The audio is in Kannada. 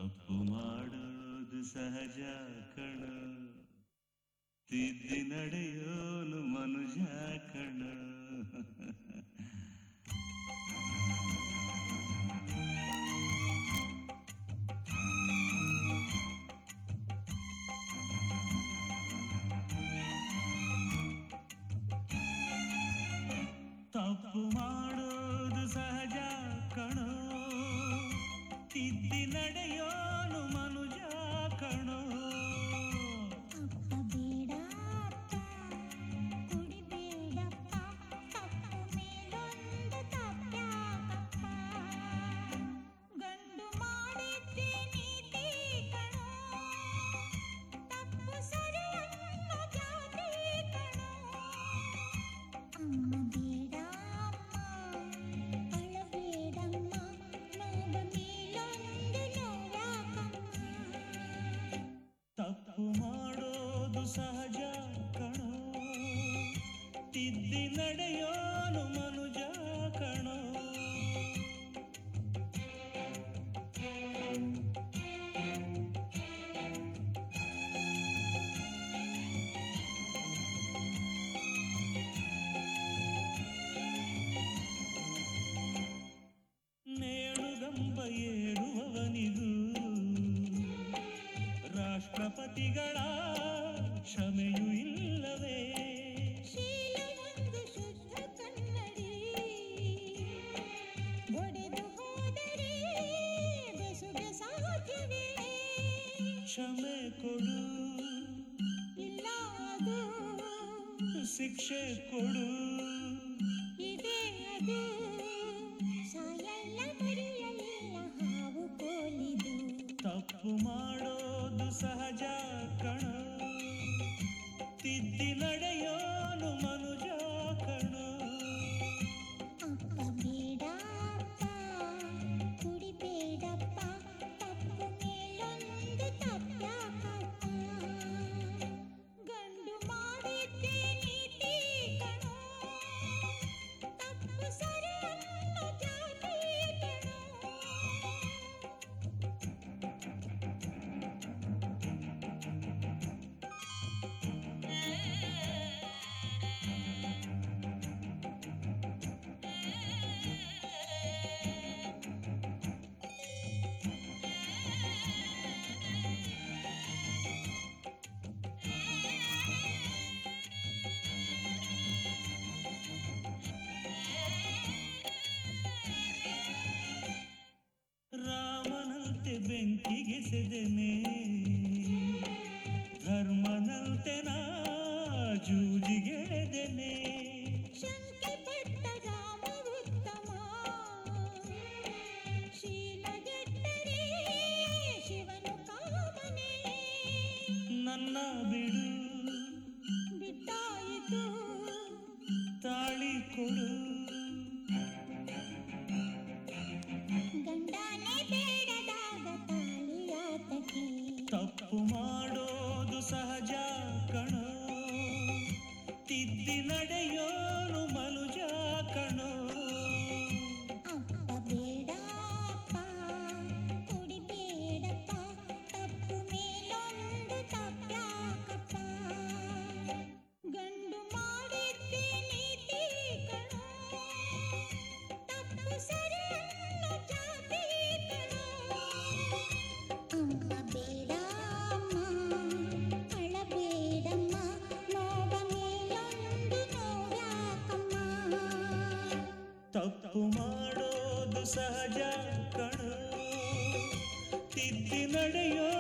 ತಪ್ಪು ಮಾಡೋದು ಸಹಜ ಕಣ ತಿದ್ದಿ ನಡೆಯೋನು ಮನುಜ ಕಣ ತಪ್ಪು ಮಾಡೋದು ಸಹಜ ಕಣೋ ತಿದ್ದಿ ನಡೆಯೋನು ಮನುಜ ಕಣೋ ಅಪ್ಪ ಬೇಡಪ್ಪ ಕುಡಿಬೇಡಪ್ಪ ತಪ್ಪು ಮೇಲೊಂದು ತಪ್ಪ್ಯಾಕಪ್ಪ ಗಂಡು ಮಾಡಿದ್ದೆ ನೀತಿ ಕಣೋ ತಪ್ಪು ಸರಿಯನ್ನು ಜಾತಿ ಕಣೋ ಅಮ್ಮ ಬೇಡಮ್ಮ ಅಳಬೇಡಮ್ಮ ನೋವ ಮೇಲೊಂದು ನೋವ್ಯಾಕಮ್ಮ ತಪ್ಪು ಮಾಡೋದು ಸಹಜ ಕಣೋ ತಿದ್ದಿ ನಡೆಯೋನು ಮನುಜ ಕಣೋ ನೇಣುಗಂಬ ಏಳುವವನಿಗೂ ರಾಷ್ಟ್ರಪತಿಗಳ ಕ್ಷಮೆಯೂ ಇಲ್ಲವೇ ಶೀಲವೊಂದು ಶುದ್ಧ ಕನ್ನಡಿ ಒಡೆದು ಹೋದರೆ ಬೆಸುಗೆ ಸಾಧ್ಯವೇ ಕ್ಷಮೆ ಕೊಡು ಇಲ್ಲ ಅದು ಶಿಕ್ಷೆ ಕೊಡು ಇದೇ ಅದು ಸಾಯಲ್ಲ ಮರೆಯಲಿಲ್ಲ ಹಾವು ಕೋಲಿದು ತಪ್ಪು ಮಾಡೋದು ಸಹಜ ಕಣ ತಿದ್ದಿ ನಡೆಯೋನು ಮನುಜ ಕಣ ಅಪ್ಪ ಬೇಡಪ್ಪ ಕುಡಿಬೇಡಪ್ಪ ತಪ್ಪು ಮೇಲೊಂದು ತಪ್ಪ್ಯಾಕಪ್ಪ ಗಂಡು ಮಾಡಿದ್ದೆ ನೀತಿ ಕಣೋ ತಪ್ಪು ಸರಿಯನ್ನು ಜಾತಿ ಕಣೋ ರಾಮನಂತೆ ಬೆಂಕಿಗೆ ಸೆದೆನೆ ಧರ್ಮನಂತೆ ನಾ ಜೂಜಿಗೆದೆನೆ ಶಂಕೆ ಪಟ್ಟ ರಾಮ ಉತ್ತಮ ಶೀಲಗೆಟ್ಟರೆ ಶಿವನು ಕಾಮನೆ ನನ್ನ ಬಿಡು ಬಿಟ್ಟಾಯಿತು ತಾಳಿ ಕೊಡು ಗಂಡನೇ ಬೇಡದಾಗ ತಾಳಿಯಾತಕ್ಕೆ ತಪ್ಪು ಮಾಡೋದು ಸಹಜ ಕಣೋ ತಿದ್ದಿ ನಡೆಯೋನು ಮನುಜ ಕಣೋ ಅಪ್ಪ ಬೇಡಪ್ಪ ಕುಡಿಬೇಡಪ್ಪ ತಪ್ಪು ಮೇಲೊಂದು ತಪ್ಪ್ಯಾಕಪ್ಪ ಗಂಡು ಮಾಡಿದ್ದೆ ನೀತಿ ಕಣೋ ತಪ್ಪು ಸರಿಯನ್ನು ಜಾತಿ ಕಣೋ ಅಮ್ಮ ಬೇಡಮ್ಮ ಅಳಬೇಡಮ್ಮ ನೋವ ಮೇಲೊಂದು ನೋವ್ಯಾಕಮ್ಮ ತಪ್ಪು ಮಾಡೋದು ಸಹಜ ಕಣೋ ತಿದ್ದಿ ನಡೆಯೋ